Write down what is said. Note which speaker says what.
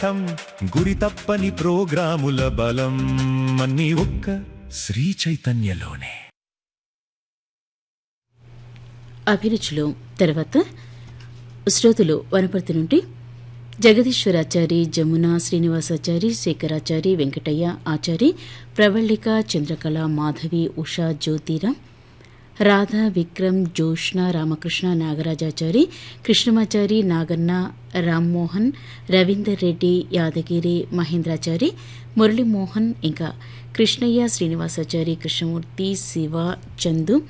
Speaker 1: ఠం గురి తప్పని ప్రోగ్రాముల బలం అన్ని ఒక్క శ్రీ చైతన్యలోనే
Speaker 2: అభిరుచిలో తర్వాత శ్రోతలు వనపర్తి నుండి జగదీశ్వరాచారి జమున శ్రీనివాసాచారి శేఖరాచారి వెంకటయ్య ఆచారి ప్రవళిక చంద్రకళ మాధవి ఉషా జ్యోతిరామ్ రాధా విక్రమ్ జోష్న రామకృష్ణ నాగరాజాచారి కృష్ణమాచారి నాగన్న రామ్మోహన్ రవీందర్ రెడ్డి యాదగిరి మహేంద్రాచారి మురళీమోహన్ ఇంకా కృష్ణయ్య శ్రీనివాసాచారి కృష్ణమూర్తి శివ చందు